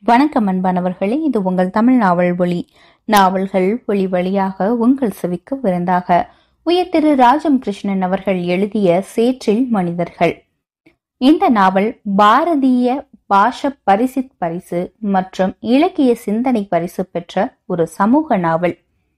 வணக்கம் அன்பானவர்களே இது உங்கள் தமிழ் நாவல் ஒளி நாவல்கள் ஒளி வழியாக உங்கள் செவிக்கு விருந்தாக உயர் திரு ராஜம் கிருஷ்ணன் அவர்கள் எழுதிய சேற்றில் மனிதர்கள் இந்த நாவல் பாரதிய பாஷ பரிசித் பரிசு மற்றும் இலக்கிய சிந்தனை பரிசு பெற்ற ஒரு சமூக நாவல்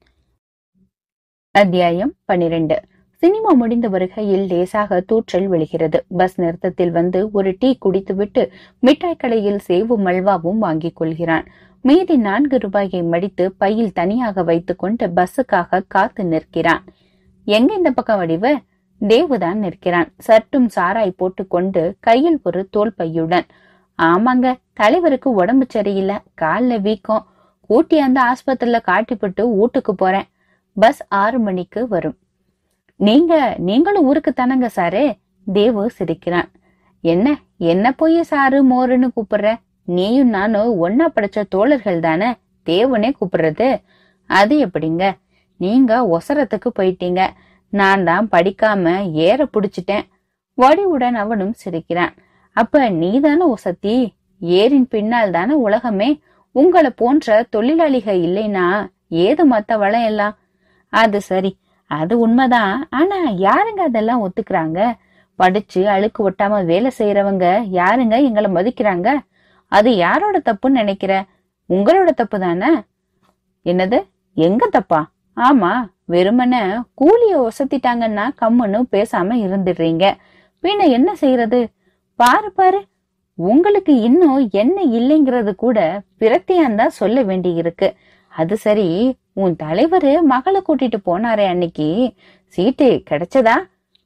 அத்தியாயம் பனிரெண்டு சினிமா முடிந்து வருகையில் லேசாக தூற்றல் விழுகிறது பஸ் நிறுத்தத்தில் வந்து ஒரு டீ குடித்துவிட்டு மிட்டாய் கடையில் சேவும் மல்வாவும் வாங்கிக் கொள்கிறான் மீதி நான்கு ரூபாயை மடித்து பையில் தனியாக வைத்துக்கொண்டு பஸ்ஸுக்காக காத்து நிற்கிறான் எங்க இந்த பக்கம் வடிவு தேவுதான் நிற்கிறான் சற்றும் சாராய் போட்டுக்கொண்டு கையில் ஒரு தோல் பையுடன் ஆமாங்க தலைவருக்கு உடம்பு சரியில்லை கால்ல வீக்கம் கூட்டி அந்த ஆஸ்பத்திரியில காட்டிப்பட்டு வீட்டுக்கு போறேன் பஸ் ஆறு மணிக்கு வரும் நீங்க நீங்களும் ஊருக்கு தானங்க சாரு தேவு சிரிக்கிறான் என்ன என்ன போய் சாரு மோருன்னு கூப்பிடுற நீயும் நானும் ஒன்னா படிச்ச தோழர்கள் தானே தேவனே கூப்பிடுறது அது எப்படிங்க நீங்க ஒசரத்துக்கு போயிட்டீங்க நான் தான் படிக்காம ஏற புடிச்சிட்டேன் வடிவுடன் அவனும் சிரிக்கிறான் அப்ப நீதானே ஒசத்தி ஏரின் பின்னால் தானே உலகமே உங்களை போன்ற தொழிலாளிக இல்லைனா ஏது மத்த வளம் எல்லாம் அது சரி அது உண்மைதான் ஆனா யாருங்க அதெல்லாம் ஒத்துக்கிறாங்க படிச்சு அழுக்கு ஒட்டாம வேலை செய்யறவங்க யாருங்க எங்களை மதிக்கிறாங்க அது யாரோட தப்புன்னு நினைக்கிற உங்களோட தப்பு தானே என்னது எங்க தப்பா ஆமா வெறுமனே கூலிய ஒசத்திட்டாங்கன்னா கம்முன்னு பேசாம இருந்துடுறீங்க பின்ன என்ன செய்யறது பாரு பாரு உங்களுக்கு இன்னும் என்ன இல்லைங்கிறது கூட பிரத்தியான் தான் சொல்ல வேண்டி இருக்கு அது சரி உன் தலைவரு மகளை கூட்டிட்டு போனாரே அன்னைக்கு சீட்டு கிடைச்சதா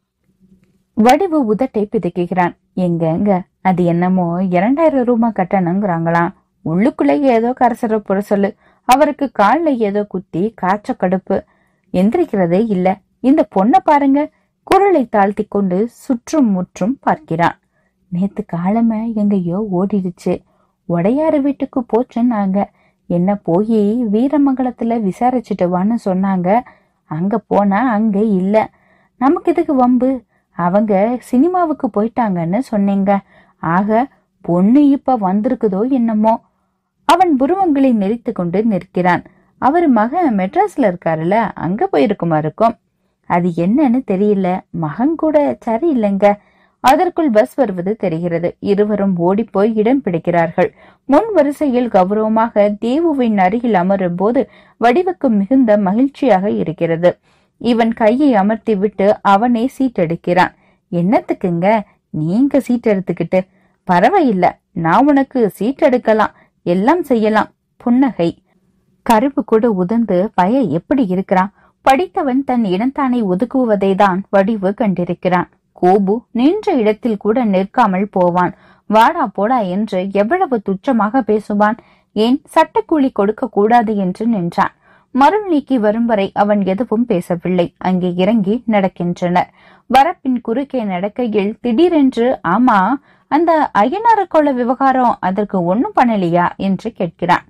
வடிவு உதட்டை பிதுக்குகிறான் எங்க எங்க அது என்னமோ இரண்டாயிரம் ரூபாய் கட்டணுங்கிறாங்களாம் உள்ளுக்குள்ள ஏதோ கரசர புரசொல்லு அவருக்கு கால்ல ஏதோ குத்தி காய்ச்ச கடுப்பு எந்திரிக்கிறதே இல்ல இந்த பொண்ணை பாருங்க குரலை தாழ்த்தி கொண்டு சுற்றும் முற்றும் பார்க்கிறான் நேத்து காலமே எங்கேயோ ஓடிடுச்சு உடையாறு வீட்டுக்கு போச்சுன்னாங்க என்ன போய் வீரமங்கலத்துல விசாரிச்சுட்டு வான்னு சொன்னாங்க அங்க போனா அங்க இல்ல நமக்கு இதுக்கு வம்பு அவங்க சினிமாவுக்கு போயிட்டாங்கன்னு சொன்னீங்க ஆக பொண்ணு இப்ப வந்திருக்குதோ என்னமோ அவன் புருவங்களை நெறித்து கொண்டு நிற்கிறான் அவர் மகன் மெட்ராஸ்ல இருக்காருல்ல அங்க போயிருக்குமா இருக்கும் அது என்னன்னு தெரியல மகன் கூட சரியில்லைங்க அதற்குள் பஸ் வருவது தெரிகிறது இருவரும் ஓடிப்போய் இடம் பிடிக்கிறார்கள் முன் வரிசையில் கௌரவமாக தேவுவின் அருகில் அமரும் போது வடிவுக்கு மிகுந்த மகிழ்ச்சியாக இருக்கிறது இவன் கையை அமர்த்தி விட்டு அவனே சீட் எடுக்கிறான் என்னத்துக்குங்க நீங்க சீட் எடுத்துக்கிட்டு பரவாயில்ல நான் உனக்கு சீட் எடுக்கலாம் எல்லாம் செய்யலாம் புன்னகை கருப்பு கூட உதிர்ந்து பய எப்படி இருக்கிறான் படித்தவன் தன் இனத்தானை ஒதுக்குவதை தான் வடிவு கண்டிருக்கிறான் கோபு நின்ற இடத்தில் கூட நிற்காமல் போவான் வாடா போடா என்று எவ்வளவு துச்சமாக பேசுவான் ஏன் சட்டக்கூலி கொடுக்க கூடாது என்று நின்றான் மருள் நீக்கி வரும் வரை அவன் எதுவும் பேசவில்லை அங்கே இறங்கி நடக்கின்றனர் வரப்பின் குறுக்கே நடக்கையில் திடீரென்று ஆமா அந்த ஐயனார கொள்ள விவகாரம் அதற்கு ஒண்ணும் பண்ணலையா என்று கேட்கிறான்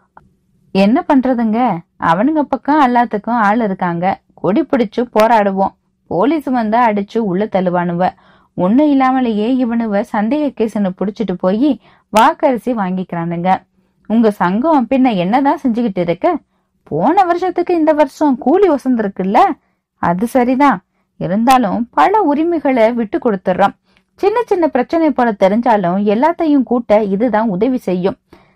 என்ன பண்றதுங்க அவனுங்க பக்கம் எல்லாத்துக்கும் ஆள் இருக்காங்க கொடி பிடிச்சு போராடுவோம் போலீஸ் வந்தா அடிச்சு உள்ள தள்ளுவானுவ ஒண்ணும் இல்லாமலேயே இவனுவ சந்தேக கேசுன்னு புடிச்சிட்டு போய் வாக்கரிசி வாங்கிக்கிறானுங்க உங்க சங்கம் பின்ன என்னதான் செஞ்சுக்கிட்டு இருக்க போன வருஷத்துக்கு இந்த வருஷம் கூலி வசந்திருக்குல்ல அது சரிதான் இருந்தாலும் பல உரிமைகளை விட்டு கொடுத்துடுறோம் சின்ன சின்ன பிரச்சனை போல தெரிஞ்சாலும் எல்லாத்தையும் கூட்ட இதுதான் உதவி செய்யும்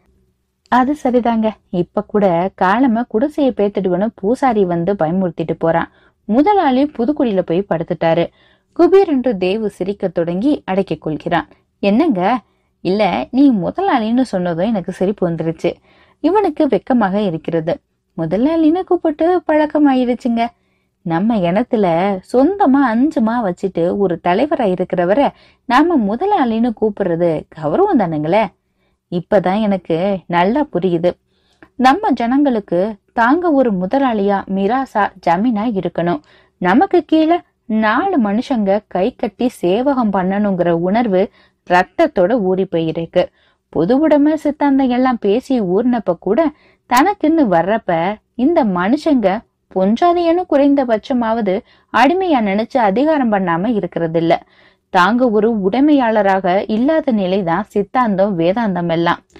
அது சரிதாங்க இப்ப கூட காலம குடிசையை பேத்துடுவனு பூசாரி வந்து பயமுறுத்திட்டு போறான் முதலாளி புதுக்குடியில போய் படுத்துட்டாரு குபீர் என்று தேவு சிரிக்க தொடங்கி அடக்கிக் கொள்கிறான் என்னங்க இல்ல நீ முதலாளின்னு சொன்னதும் எனக்கு சிரிப்பு வந்துருச்சு இவனுக்கு வெக்கமாக இருக்கிறது முதலாளின்னு கூப்பிட்டு பழக்கம் ஆயிடுச்சுங்க நம்ம இனத்துல சொந்தமா அஞ்சுமா வச்சுட்டு ஒரு தலைவரா இருக்கிறவரை நாம முதலாளின்னு கூப்பிடுறது கௌரவம் தானுங்களே இப்பதான் எனக்கு நல்லா புரியுது நம்ம ஜனங்களுக்கு தாங்க ஒரு முதலாளியா மிராசா ஜமீனா இருக்கணும் நமக்கு கீழே நாலு மனுஷங்க கை கட்டி சேவகம் பண்ணணுங்கிற உணர்வு ரத்தத்தோட ஊறி போயிருக்கு பொது உடைமை சித்தாந்தம் எல்லாம் பேசி ஊர்னப்ப கூட தனக்குன்னு வர்றப்ப இந்த மனுஷங்க பொஞ்சாதியனு குறைந்தபட்சமாவது அடிமையா நினைச்சு அதிகாரம் பண்ணாம இருக்கிறது இல்ல தாங்க ஒரு உடைமையாளராக இல்லாத நிலைதான் சித்தாந்தம் வேதாந்தம் எல்லாம்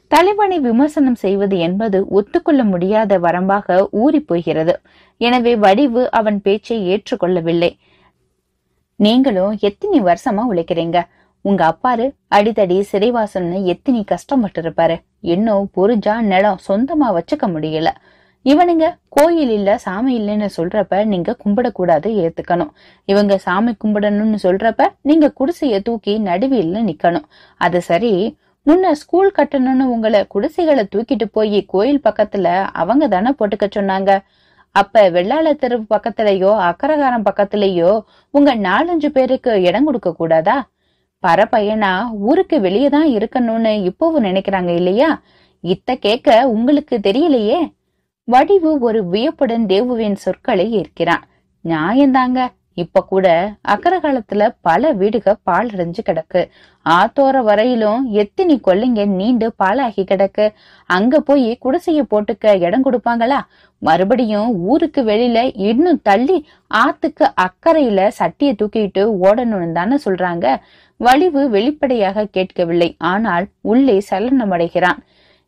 தலைவனை விமர்சனம் செய்வது என்பது ஒத்துக்கொள்ள முடியாத வரம்பாக ஊறி போகிறது எனவே வடிவு அவன் பேச்சை ஏற்றுக்கொள்ளவில்லை நீங்களும் எத்தனை வருஷமா உழைக்கிறீங்க உங்க அப்பாரு அடித்தடி சிறைவாசம்னு எத்தனை கஷ்டப்பட்டு இருப்பாரு இன்னும் புரிஞ்சா நிலம் சொந்தமா வச்சுக்க முடியல இவனுங்க கோயில் இல்ல சாமி இல்லைன்னு சொல்றப்ப நீங்க கும்பிடக்கூடாது ஏத்துக்கணும் இவங்க சாமி கும்பிடணும்னு சொல்றப்ப நீங்க குடிசைய தூக்கி நடுவில்ல நிக்கணும் அது சரி முன்ன ஸ்கூல் கட்டணும்னு உங்களை குடிசைகளை தூக்கிட்டு போய் கோயில் பக்கத்துல அவங்க தானே போட்டுக்க சொன்னாங்க அப்ப வெள்ளாள தெரு பக்கத்துலயோ அக்கரகாரம் பக்கத்துலயோ உங்க நாலஞ்சு பேருக்கு இடம் கொடுக்க கூடாதா பரப்பையனா ஊருக்கு வெளியே தான் இருக்கணும்னு இப்பவும் நினைக்கிறாங்க இல்லையா இத்த கேட்க உங்களுக்கு தெரியலையே வடிவு ஒரு வியப்புடன் தேவுவின் சொற்களை ஏற்கிறான் நியாயந்தாங்க இப்ப கூட அக்கரகாலத்துல பல வீடுக பால் அடைஞ்சு கிடக்கு ஆத்தோர வரையிலும் எத்தினி கொல்லைங்க நீண்டு பாலாகி கிடக்கு அங்க போய் குடிசைய போட்டுக்க இடம் கொடுப்பாங்களா மறுபடியும் ஊருக்கு வெளியில இன்னும் தள்ளி ஆத்துக்கு அக்கறையில சட்டியை தூக்கிட்டு ஓடணும்னு தானே சொல்றாங்க வலிவு வெளிப்படையாக கேட்கவில்லை ஆனால் உள்ளே சலனமடைகிறான்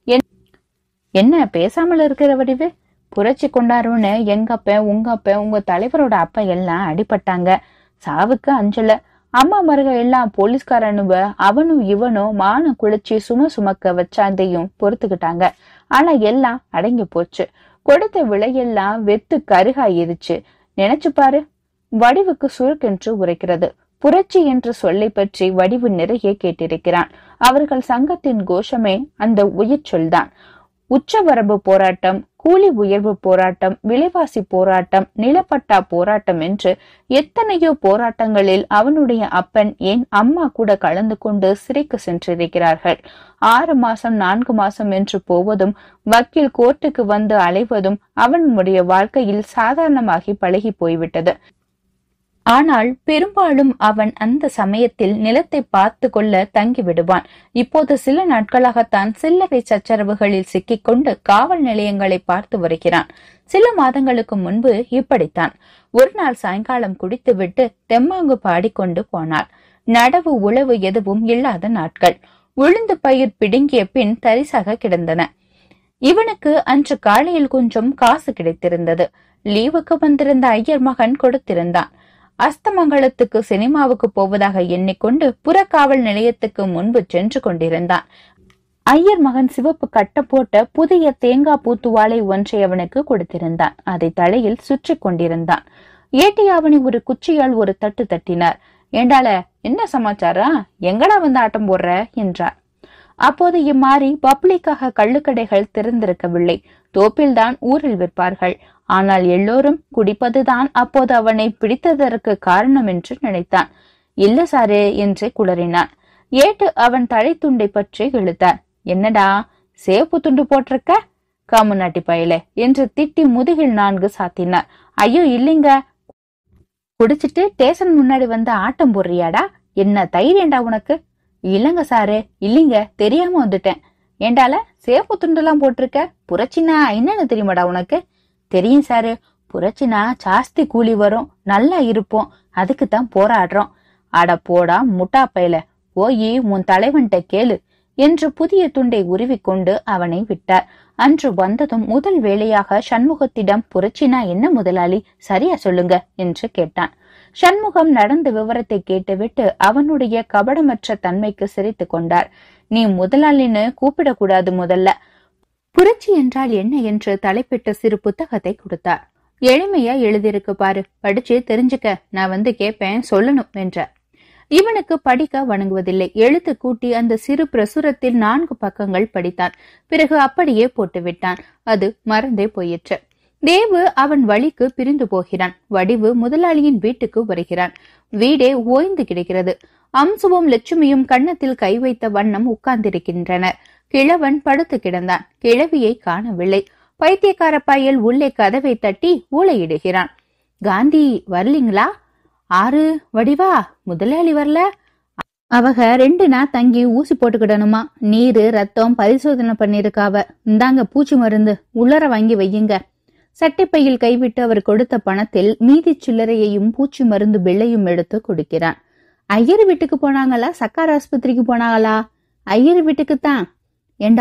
என்ன பேசாமல் இருக்கிற வடிவு புரட்சி கொண்டாருன்னு எங்க அப்ப உங்க அப்ப உங்க தலைவரோட அப்பா எல்லாம் அடிபட்டாங்க சாவுக்கு அஞ்சல அம்மா மருக எல்லாம் போலீஸ்காரனுவ அவனும் இவனும் மானம் குளிச்சு சும சுமக்க வச்சாந்தையும் பொறுத்துக்கிட்டாங்க ஆனா எல்லாம் அடங்கி போச்சு கொடுத்த விலையெல்லாம் வெத்து கருகாயிருச்சு நினைச்சு பாரு வடிவுக்கு சுருக்கென்று உரைக்கிறது புரட்சி என்ற சொல்லை பற்றி வடிவு நிறைய கேட்டிருக்கிறான் அவர்கள் சங்கத்தின் கோஷமே அந்த உயிர் சொல்தான் உச்சவரம்பு போராட்டம் கூலி உயர்வு போராட்டம் விலைவாசி போராட்டம் நிலப்பட்டா போராட்டம் என்று எத்தனையோ போராட்டங்களில் அவனுடைய அப்பன் ஏன் அம்மா கூட கலந்து கொண்டு சிறைக்கு சென்றிருக்கிறார்கள் ஆறு மாசம் நான்கு மாசம் என்று போவதும் வக்கீல் கோர்ட்டுக்கு வந்து அலைவதும் அவனுடைய வாழ்க்கையில் சாதாரணமாகி பழகி போய்விட்டது ஆனால் பெரும்பாலும் அவன் அந்த சமயத்தில் நிலத்தை பார்த்து கொள்ள தங்கி விடுவான் இப்போது சில நாட்களாகத்தான் சில்லறை சச்சரவுகளில் சிக்கிக்கொண்டு காவல் நிலையங்களை பார்த்து வருகிறான் சில மாதங்களுக்கு முன்பு இப்படித்தான் ஒரு நாள் சாயங்காலம் குடித்துவிட்டு தெம்மாங்கு பாடிக்கொண்டு போனாள் நடவு உழவு எதுவும் இல்லாத நாட்கள் உளுந்து பயிர் பிடுங்கிய பின் தரிசாக கிடந்தன இவனுக்கு அன்று காலையில் கொஞ்சம் காசு கிடைத்திருந்தது லீவுக்கு வந்திருந்த ஐயர் மகன் கொடுத்திருந்தான் அஸ்தமங்கலத்துக்கு சினிமாவுக்கு போவதாக எண்ணிக்கொண்டு புறக்காவல் நிலையத்துக்கு முன்பு சென்று கொண்டிருந்தான் ஐயர் மகன் சிவப்பு கட்ட போட்ட புதிய தேங்காய் பூத்துவாளை ஒன்றை அவனுக்கு கொடுத்திருந்தான் அதை தலையில் சுற்றி கொண்டிருந்தான் ஏட்டியாவணி ஒரு குச்சியால் ஒரு தட்டு தட்டினார் ஏண்டால என்ன சமாச்சாரம் எங்கடா வந்து ஆட்டம் போடுற என்றார் அப்போது இம்மாறி பப்ளிக்காக கள்ளுக்கடைகள் திறந்திருக்கவில்லை தோப்பில்தான் ஊரில் விற்பார்கள் ஆனால் எல்லோரும் குடிப்பதுதான் அப்போது அவனை பிடித்ததற்கு காரணம் என்று நினைத்தான் இல்ல சாரு என்று குளறினான் ஏட்டு அவன் தலை துண்டை பற்றி இழுத்தார் என்னடா சேப்பு துண்டு போட்டிருக்க காமுநாட்டி பயலே என்று திட்டி முதுகில் நான்கு சாத்தினார் ஐயோ இல்லைங்க குடிச்சிட்டு ஸ்டேஷன் முன்னாடி வந்து ஆட்டம் போடுறியாடா என்ன தைரியண்டா உனக்கு இல்லங்க சாரு இல்லைங்க தெரியாம வந்துட்டேன் ஏண்டால சேப்பு துண்டெல்லாம் போட்டிருக்க புரட்சினா என்னன்னு தெரியுமாடா உனக்கு தெரியும் சாரு புரட்சினா ஜாஸ்தி கூலி வரும் நல்லா இருப்போம் அதுக்கு தான் போராடுறோம் அட போடா முட்டா பயல போய் உன் தலைவன்கிட்ட கேளு என்று புதிய துண்டை உருவிக்கொண்டு அவனை விட்டார் அன்று வந்ததும் முதல் வேளையாக சண்முகத்திடம் புரட்சினா என்ன முதலாளி சரியா சொல்லுங்க என்று கேட்டான் சண்முகம் நடந்த விவரத்தை கேட்டுவிட்டு அவனுடைய கபடமற்ற தன்மைக்கு சிரித்து கொண்டார் நீ முதலாளின்னு கூப்பிடக்கூடாது முதல்ல புரட்சி என்றால் என்ன என்று தலைப்பிட்ட சிறு புத்தகத்தை கொடுத்தார் எளிமையா எழுதியிருக்கு பாரு படிச்சு தெரிஞ்சுக்க நான் வந்து கேட்பேன் சொல்லணும் என்றார் இவனுக்கு படிக்க வணங்குவதில்லை எழுத்து கூட்டி அந்த சிறு பிரசுரத்தில் நான்கு பக்கங்கள் படித்தான் பிறகு அப்படியே போட்டுவிட்டான் அது மறந்தே போயிற்று தேவு அவன் வழிக்கு பிரிந்து போகிறான் வடிவு முதலாளியின் வீட்டுக்கு வருகிறான் வீடே ஓய்ந்து கிடக்கிறது அம்சுவும் லட்சுமியும் கன்னத்தில் கை வைத்த வண்ணம் உட்கார்ந்திருக்கின்றனர் கிழவன் படுத்து கிடந்தான் கிழவியை காணவில்லை பைத்தியக்கார பயல் உள்ளே கதவை தட்டி ஊளையிடுகிறான் காந்தி வரலீங்களா ஆறு வடிவா முதலாளி வரல அவங்க ரெண்டு நாள் தங்கி ஊசி போட்டுக்கிடணுமா நீரு ரத்தம் பரிசோதனை பண்ணிருக்காவ இந்தாங்க பூச்சி மருந்து உள்ளர வாங்கி வையுங்க சட்டைப்பையில் கைவிட்டு அவர் கொடுத்த பணத்தில் மீதி சில்லறையையும் பூச்சி மருந்து பிள்ளையும் எடுத்து கொடுக்கிறான் ஐயர் வீட்டுக்கு போனாங்களா சக்கார் ஆஸ்பத்திரிக்கு போனாங்களா ஐயர் வீட்டுக்கு தான் ஏண்டா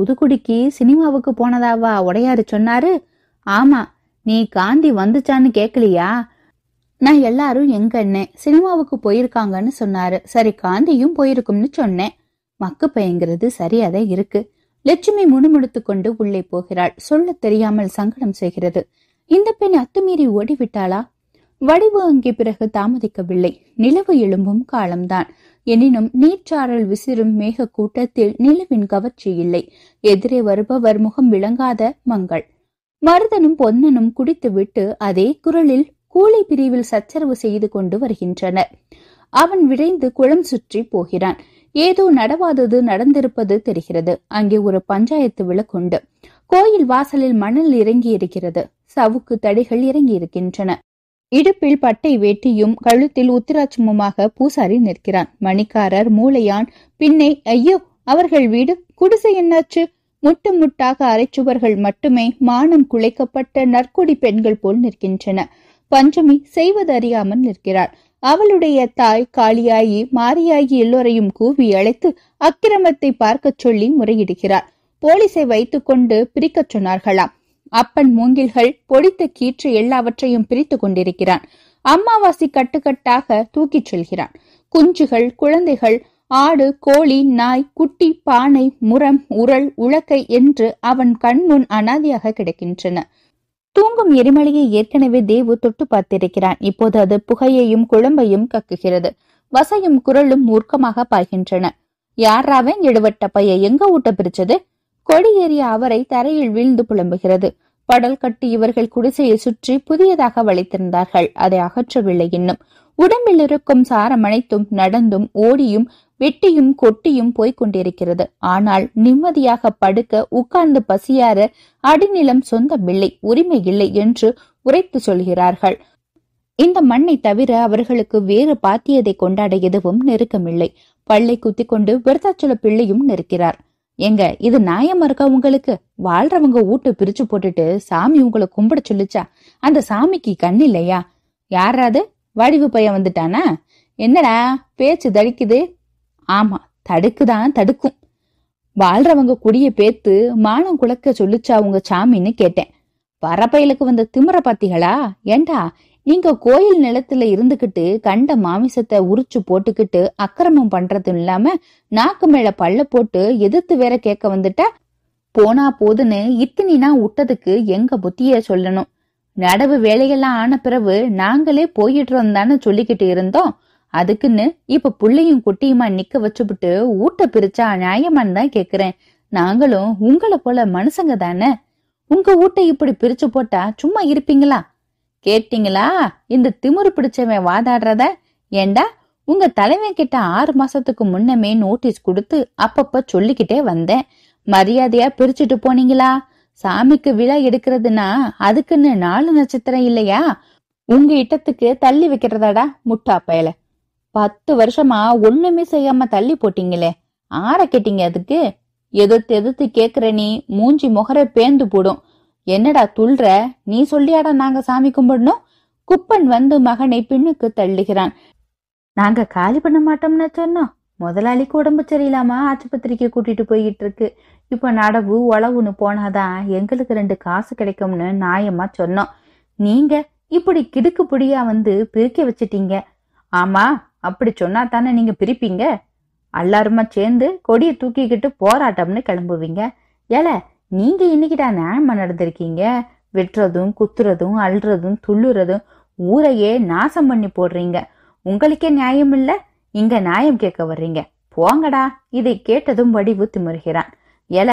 புதுக்குடிக்கு சினிமாவுக்கு போனதாவா உடையாரு சொன்னாரு ஆமா நீ காந்தி வந்துச்சான்னு கேக்கலையா நான் எல்லாரும் எங்க அண்ணன் சினிமாவுக்கு போயிருக்காங்கன்னு சொன்னாரு சரி காந்தியும் போயிருக்கும்னு சொன்னேன் மக்கு பையங்கிறது சரியாதான் இருக்கு லட்சுமி முணுமுணுத்து கொண்டு உள்ளே போகிறாள் சொல்ல தெரியாமல் சங்கடம் செய்கிறது இந்த பெண் அத்துமீறி ஓடிவிட்டாளா வடிவு அங்கே பிறகு தாமதிக்கவில்லை நிலவு எழும்பும் காலம்தான் எனினும் நீர்ச்சாரல் விசிறும் மேக கூட்டத்தில் நிலவின் கவர்ச்சி இல்லை எதிரே வருபவர் முகம் விளங்காத மங்கள் மருதனும் பொன்னனும் குடித்துவிட்டு அதே குரலில் கூலி பிரிவில் சச்சரவு செய்து கொண்டு வருகின்றனர் அவன் விரைந்து குளம் சுற்றி போகிறான் ஏதோ நடவாதது நடந்திருப்பது தெரிகிறது அங்கே ஒரு பஞ்சாயத்து விளக்குண்டு கோயில் வாசலில் மணல் இறங்கி இருக்கிறது சவுக்கு தடிகள் இறங்கி இருக்கின்றன இடுப்பில் பட்டை வேட்டியும் கழுத்தில் உத்திராட்சமுமாக பூசாரி நிற்கிறான் மணிக்காரர் மூளையான் பின்னே ஐயோ அவர்கள் வீடு குடிசை என்னாச்சு முட்டு முட்டாக அரைச்சுவர்கள் மட்டுமே மானம் குலைக்கப்பட்ட நற்குடி பெண்கள் போல் நிற்கின்றன பஞ்சமி செய்வது அறியாமல் நிற்கிறாள் அவளுடைய தாய் காளியாயி மாரியாகி எல்லோரையும் கூவி அழைத்து அக்கிரமத்தை பார்க்கச் சொல்லி முறையிடுகிறார் போலீஸை வைத்துக்கொண்டு பிரிக்கச் சொன்னார்களாம் அப்பன் மூங்கில்கள் பொடித்த கீற்று எல்லாவற்றையும் பிரித்து கொண்டிருக்கிறான் அம்மாவாசி கட்டுக்கட்டாக தூக்கிச் செல்கிறான் குஞ்சுகள் குழந்தைகள் ஆடு கோழி நாய் குட்டி பானை முரம் உரல் உலக்கை என்று அவன் கண்முன் அனாதியாக கிடக்கின்றன தூங்கும் எரிமலையை ஏற்கனவே தேவு தொட்டு பார்த்திருக்கிறான் இப்போது அது புகையையும் குழம்பையும் கக்குகிறது வசையும் குரலும் மூர்க்கமாக பாய்கின்றன யாராவன் எடுவட்ட பைய எங்க ஊட்ட பிரிச்சது கொடியேறிய அவரை தரையில் வீழ்ந்து புலம்புகிறது படல் கட்டி இவர்கள் குடிசையை சுற்றி புதியதாக வளைத்திருந்தார்கள் அதை அகற்றவில்லை இன்னும் உடம்பில் இருக்கும் சாரம் அனைத்தும் நடந்தும் ஓடியும் வெட்டியும் கொட்டியும் போய்க் கொண்டிருக்கிறது ஆனால் நிம்மதியாக படுக்க உட்கார்ந்து பசியார அடிநிலம் சொந்தமில்லை உரிமை இல்லை என்று உரைத்து சொல்கிறார்கள் இந்த மண்ணை தவிர அவர்களுக்கு வேறு பாத்தியதை கொண்டாட எதுவும் நெருக்கமில்லை பல்லை குத்தி கொண்டு விருத்தாச்சல பிள்ளையும் நிற்கிறார் எங்க இது நியாயமா இருக்கா உங்களுக்கு வாழ்றவங்க ஊட்டு பிரிச்சு போட்டுட்டு சாமி உங்களை கும்பிட சொல்லுச்சா அந்த சாமிக்கு கண் இல்லையா யாராது வடிவு பையன் வந்துட்டானா என்னடா பேச்சு தடிக்குது ஆமா தடுக்குதான் தடுக்கும் வாழ்றவங்க குடிய பேத்து மானம் குலக்க சொல்லுச்சா உங்க சாமின்னு கேட்டேன் பரப்பயலுக்கு வந்த திமிர பாத்திகளா ஏண்டா நீங்க கோயில் நிலத்துல இருந்துகிட்டு கண்ட மாமிசத்தை உரிச்சு போட்டுக்கிட்டு அக்கிரமம் பண்றதும் இல்லாம நாக்கு மேல பல்ல போட்டு எதிர்த்து வேற கேட்க வந்துட்டா போனா போதுன்னு இத்தினா விட்டதுக்கு எங்க புத்திய சொல்லணும் நடவு வேலையெல்லாம் ஆன பிறகு நாங்களே போயிடுறோம் தானே சொல்லிக்கிட்டு இருந்தோம் அதுக்குன்னு இப்ப புள்ளையும் குட்டியுமா நிக்க வச்சுபிட்டு ஊட்ட பிரிச்சா நியாயமான்னு தான் கேக்குறேன் நாங்களும் உங்களை போல மனுஷங்க தானே உங்க ஊட்டை இப்படி பிரிச்சு போட்டா சும்மா இருப்பீங்களா கேட்டீங்களா இந்த திமிரு பிடிச்சவன் வாதாடுறத ஏண்டா உங்க தலைவன் கிட்ட ஆறு மாசத்துக்கு முன்னமே நோட்டீஸ் கொடுத்து அப்பப்ப சொல்லிக்கிட்டே வந்தேன் மரியாதையா பிரிச்சுட்டு போனீங்களா சாமிக்கு விழா எடுக்கிறதுனா அதுக்குன்னு நாலு நட்சத்திரம் இல்லையா உங்க இடத்துக்கு தள்ளி வைக்கிறதாடா முட்டா பயல பத்து வருஷமா ஒண்ணுமே செய்யாம தள்ளி போட்டீங்களே ஆற கேட்டீங்க அதுக்கு எதிர்த்து எதிர்த்து கேக்குற நீ மூஞ்சி முகர பேந்து போடும் என்னடா துள்ற நீ சொல்லியாடா நாங்க சாமி கும்பிடணும் குப்பன் வந்து மகனை பின்னுக்கு தள்ளுகிறான் நாங்க காலி பண்ண மாட்டோம்னு சொன்னோம் முதலாளிக்கு உடம்பு சரியில்லாம ஆஸ்பத்திரிக்கு கூட்டிட்டு போய்கிட்டு இருக்கு இப்ப நடவு உழவுன்னு போனாதான் எங்களுக்கு ரெண்டு காசு கிடைக்கும்னு நியாயமா சொன்னோம் நீங்க இப்படி கிடுக்கு புடியா வந்து பிரிக்க வச்சிட்டீங்க ஆமா அப்படி சொன்னா தானே நீங்க பிரிப்பீங்க எல்லாருமா சேர்ந்து கொடியை தூக்கிக்கிட்டு போராட்டம்னு கிளம்புவீங்க ஏல நீங்க இன்னைக்குடா நியாயமா நடந்திருக்கீங்க வெட்டுறதும் குத்துறதும் அல்றதும் துள்ளுறதும் ஊரையே நாசம் பண்ணி போடுறீங்க உங்களுக்கே நியாயம் இல்ல இங்க நியாயம் கேட்க வர்றீங்க போங்கடா இதை கேட்டதும் வடிவு திமுறுகிறான் ஏல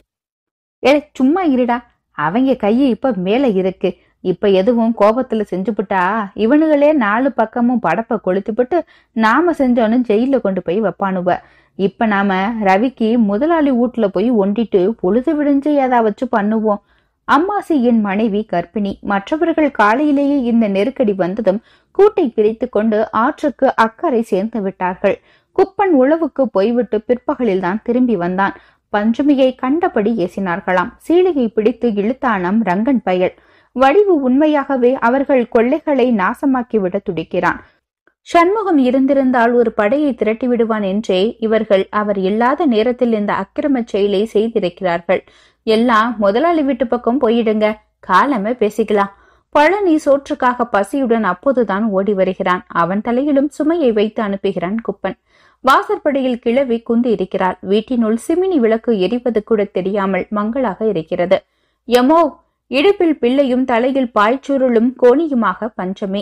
ஏல சும்மா இருடா அவங்க கையை இப்ப மேல இருக்கு இப்ப எதுவும் கோபத்துல செஞ்சுப்புட்டா இவனுங்களே நாலு பக்கமும் படப்ப கொளுத்திப்புட்டு நாம செஞ்சோன்னு ஜெயில கொண்டு போய் வைப்பானுவ இப்ப நாம ரவிக்கு முதலாளி வீட்டுல போய் ஒண்டிட்டு பொழுது விடிஞ்சு ஏதா வச்சு பண்ணுவோம் அம்மாசி என் மனைவி கர்ப்பிணி மற்றவர்கள் காலையிலேயே இந்த நெருக்கடி வந்ததும் கூட்டை பிரித்து கொண்டு ஆற்றுக்கு அக்கறை சேர்ந்து விட்டார்கள் குப்பன் உழவுக்கு போய்விட்டு பிற்பகலில் தான் திரும்பி வந்தான் பஞ்சமியை கண்டபடி ஏசினார்களாம் சீலையை பிடித்து இழுத்தானாம் ரங்கன் பயல் வடிவு உண்மையாகவே அவர்கள் கொள்ளைகளை நாசமாக்கிவிட துடிக்கிறான் சண்முகம் இருந்திருந்தால் ஒரு படையை திரட்டி விடுவான் என்றே இவர்கள் அவர் இல்லாத நேரத்தில் இந்த அக்கிரம செயலை செய்திருக்கிறார்கள் எல்லாம் முதலாளி வீட்டு பக்கம் போயிடுங்க காலமே பேசிக்கலாம் பழனி சோற்றுக்காக பசியுடன் அப்போதுதான் ஓடி வருகிறான் அவன் தலையிலும் சுமையை வைத்து அனுப்புகிறான் குப்பன் வாசற்படியில் கிழவி குந்தி இருக்கிறாள் வீட்டினுள் சிமினி விளக்கு எரிவது கூட தெரியாமல் மங்களாக இருக்கிறது எமோ இடுப்பில் பிள்ளையும் தலையில் பாய்ச்சூருளும் கோணியுமாக பஞ்சமி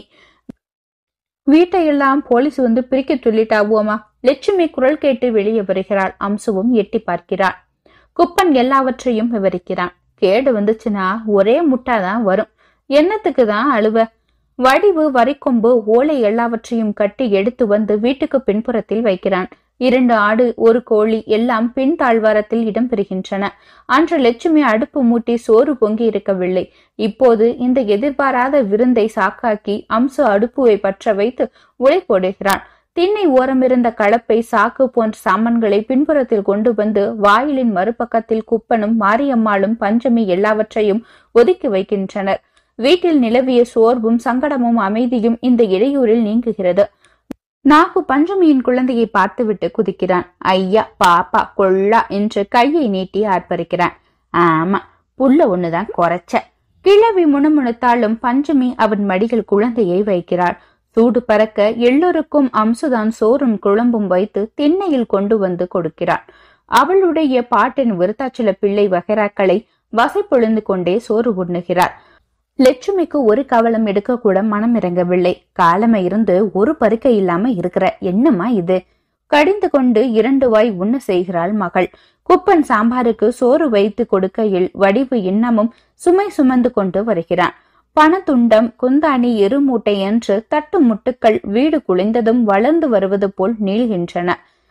வீட்டையெல்லாம் போலீஸ் வந்து பிரிக்க சொல்லிட்டாவோமா லட்சுமி குரல் கேட்டு வெளியே வருகிறாள் அம்சுவும் எட்டி பார்க்கிறாள் குப்பன் எல்லாவற்றையும் விவரிக்கிறான் கேடு வந்துச்சுன்னா ஒரே முட்டாதான் வரும் என்னத்துக்கு தான் அழுவ வடிவு வரிக்கொம்பு ஓலை எல்லாவற்றையும் கட்டி எடுத்து வந்து வீட்டுக்கு பின்புறத்தில் வைக்கிறான் இரண்டு ஆடு ஒரு கோழி எல்லாம் பின் தாழ்வாரத்தில் இடம்பெறுகின்றன அன்று லட்சுமி அடுப்பு மூட்டி சோறு பொங்கி இருக்கவில்லை இப்போது இந்த எதிர்பாராத விருந்தை சாக்காக்கி அம்சு அடுப்புவை பற்ற வைத்து உலை போடுகிறான் திண்ணை ஓரமிருந்த கலப்பை சாக்கு போன்ற சாமான்களை பின்புறத்தில் கொண்டு வந்து வாயிலின் மறுபக்கத்தில் குப்பனும் மாரியம்மாளும் பஞ்சமி எல்லாவற்றையும் ஒதுக்கி வைக்கின்றனர் வீட்டில் நிலவிய சோர்வும் சங்கடமும் அமைதியும் இந்த இடையூரில் நீங்குகிறது நாகு பஞ்சமியின் குழந்தையை பார்த்துவிட்டு குதிக்கிறான் ஐயா பாப்பா கொள்ளா என்று கையை நீட்டி ஆர்ப்பரிக்கிறான் ஆமா புள்ள ஒண்ணுதான் குறைச்ச கிழவி முணுமுணுத்தாலும் பஞ்சமி அவன் மடியில் குழந்தையை வைக்கிறாள் சூடு பறக்க எல்லோருக்கும் அம்சுதான் சோறும் குழம்பும் வைத்து திண்ணையில் கொண்டு வந்து கொடுக்கிறாள் அவளுடைய பாட்டின் விருத்தாச்சல பிள்ளை வகைராக்களை வசை பொழிந்து கொண்டே சோறு உண்ணுகிறார் லட்சுமிக்கு ஒரு கவலம் எடுக்க கூட மனம் இறங்கவில்லை காலமை இருந்து ஒரு பருக்கை இல்லாம இருக்கிற என்னம்மா இது கடிந்து கொண்டு இரண்டு வாய் உண்ண செய்கிறாள் மகள் குப்பன் சாம்பாருக்கு சோறு வைத்து கொடுக்கையில் வடிவு இன்னமும் சுமை சுமந்து கொண்டு வருகிறான் பணத்துண்டம் குந்தாணி எருமூட்டை என்று தட்டு முட்டுக்கள் வீடு குளிந்ததும் வளர்ந்து வருவது போல் நீள்கின்றன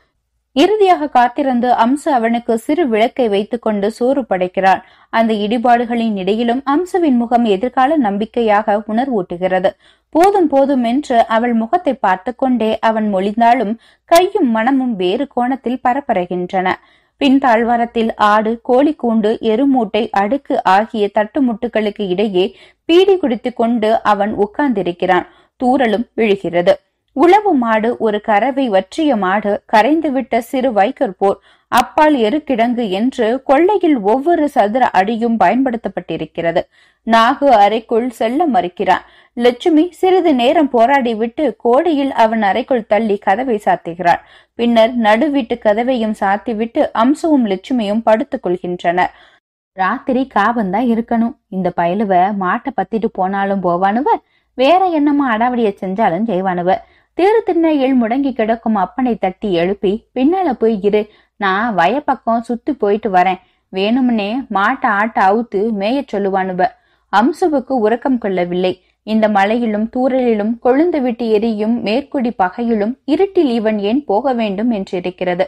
இறுதியாக காத்திருந்து அம்சு அவனுக்கு சிறு விளக்கை வைத்துக்கொண்டு சோறு படைக்கிறாள் அந்த இடிபாடுகளின் இடையிலும் அம்சுவின் முகம் எதிர்கால நம்பிக்கையாக உணர்வூட்டுகிறது போதும் போதும் என்று அவள் முகத்தை பார்த்து கொண்டே அவன் மொழிந்தாலும் கையும் மனமும் வேறு கோணத்தில் பரப்பறகின்றன பின் தாழ்வாரத்தில் ஆடு கோழிக்கூண்டு எருமூட்டை அடுக்கு ஆகிய தட்டுமுட்டுகளுக்கு இடையே பீடி குடித்து கொண்டு அவன் உட்கார்ந்திருக்கிறான் தூரலும் விழுகிறது உளவு மாடு ஒரு கறவை வற்றிய மாடு கரைந்துவிட்ட சிறு வைக்கர் போர் அப்பால் எருக்கிடங்கு என்று கொள்ளையில் ஒவ்வொரு சதுர அடியும் பயன்படுத்தப்பட்டிருக்கிறது நாகு அறைக்குள் செல்ல மறுக்கிறான் லட்சுமி சிறிது நேரம் போராடிவிட்டு கோடியில் அவன் அறைக்குள் தள்ளி கதவை சாத்துகிறாள் பின்னர் நடுவீட்டு கதவையும் சாத்திவிட்டு அம்சுவும் லட்சுமியும் படுத்துக் கொள்கின்றனர் ராத்திரி காபந்தான் இருக்கணும் இந்த பயலுவ மாட்டை பத்திட்டு போனாலும் போவானுவ வேற என்னமா அடாவடிய செஞ்சாலும் செய்வானுவ தேரு திண்ணையில் முடங்கி கிடக்கும் அப்பனை தட்டி எழுப்பி பின்னால போய் இரு நான் வயப்பக்கம் சுத்தி போயிட்டு வரேன் வேணும்னே மாட்டை ஆட்ட அவுத்து மேய சொல்லுவானுவ அம்சுவுக்கு உறக்கம் கொள்ளவில்லை இந்த மழையிலும் தூரலிலும் கொழுந்து விட்டு எரியும் மேற்குடி பகையிலும் இருட்டில் இவன் ஏன் போக வேண்டும் என்றிருக்கிறது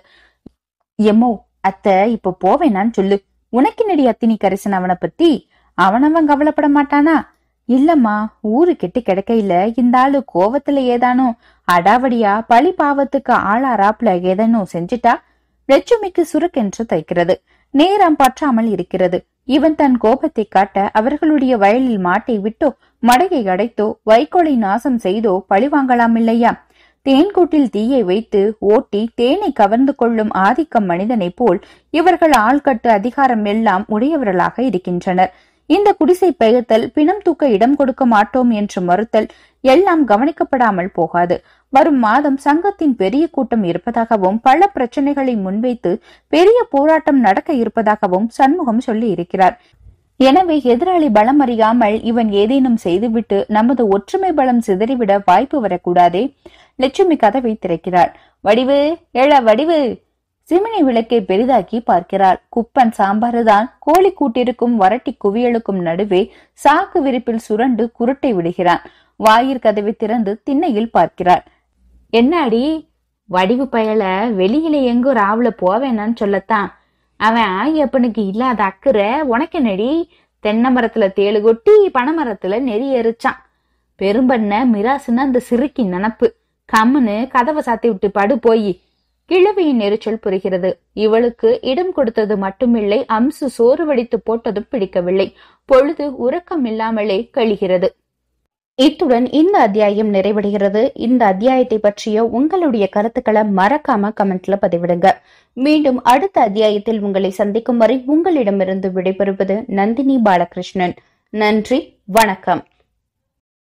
எம்மோ அத்த இப்ப போவேனான்னு சொல்லு உனக்கு நடி அத்தினி கரிசன் அவனை பத்தி அவனவன் கவலைப்பட மாட்டானா இல்லம்மா ஊரு கெட்டு கிடக்கையில இந்த ஆளு கோவத்துல ஏதானோ அடாவடியா பழி பாவத்துக்கு ஆளாராப்ல ஏதேனும் செஞ்சிட்டா லட்சுமிக்கு சுருக்கென்று தைக்கிறது நேரம் பற்றாமல் இருக்கிறது இவன் தன் கோபத்தை காட்ட அவர்களுடைய வயலில் மாட்டை விட்டோ மடையை அடைத்தோ வைக்கோலை நாசம் செய்தோ பழி வாங்கலாமில்லையா தேன்கூட்டில் தீயை வைத்து ஓட்டி தேனை கவர்ந்து கொள்ளும் ஆதிக்கம் மனிதனைப் போல் இவர்கள் ஆள்கட்டு அதிகாரம் எல்லாம் உடையவர்களாக இருக்கின்றனர் இந்த குடிசை பெயர்த்தல் பிணம் தூக்க இடம் கொடுக்க மாட்டோம் என்று மறுத்தல் எல்லாம் கவனிக்கப்படாமல் போகாது வரும் மாதம் சங்கத்தின் பெரிய கூட்டம் இருப்பதாகவும் பல பிரச்சனைகளை முன்வைத்து பெரிய போராட்டம் நடக்க இருப்பதாகவும் சண்முகம் சொல்லி இருக்கிறார் எனவே எதிராளி பலம் அறியாமல் இவன் ஏதேனும் செய்துவிட்டு நமது ஒற்றுமை பலம் சிதறிவிட வாய்ப்பு வரக்கூடாதே லட்சுமி கதவை திறக்கிறாள் வடிவு எழ வடிவு சிமினி விளக்கை பெரிதாக்கி பார்க்கிறாள் குப்பன் சாம்பாருதான் கோழி கூட்டிருக்கும் வரட்டி குவியலுக்கும் நடுவே சாக்கு விரிப்பில் சுரண்டு குருட்டை விடுகிறான் வாயிற் கதவை திறந்து திண்ணையில் பார்க்கிறாள் என்னாடி வடிவு பயல வெளியில எங்கோ ராவுல போவேனான்னு சொல்லத்தான் அவன் ஆயப்பனுக்கு இல்லாத அக்கறை உனக்கு நடி தென்னை மரத்துல தேளு கொட்டி பனைமரத்துல நெறி எரிச்சான் பெரும்பண்ண மிராசுன்னு அந்த சிறுக்கி நினப்பு கம்முன்னு கதவை சாத்தி விட்டு படு போய் கிழவியின் எரிச்சல் புரிகிறது இவளுக்கு இடம் கொடுத்தது மட்டுமில்லை அம்சு சோறு வடித்து போட்டதும் பிடிக்கவில்லை பொழுது உறக்கம் இல்லாமலே கழிகிறது இத்துடன் இந்த அத்தியாயம் நிறைவடைகிறது இந்த அத்தியாயத்தை பற்றிய உங்களுடைய கருத்துக்களை மறக்காம கமெண்ட்ல பதிவிடுங்க மீண்டும் அடுத்த அத்தியாயத்தில் உங்களை சந்திக்கும் வரை உங்களிடமிருந்து விடைபெறுவது நந்தினி பாலகிருஷ்ணன் நன்றி வணக்கம்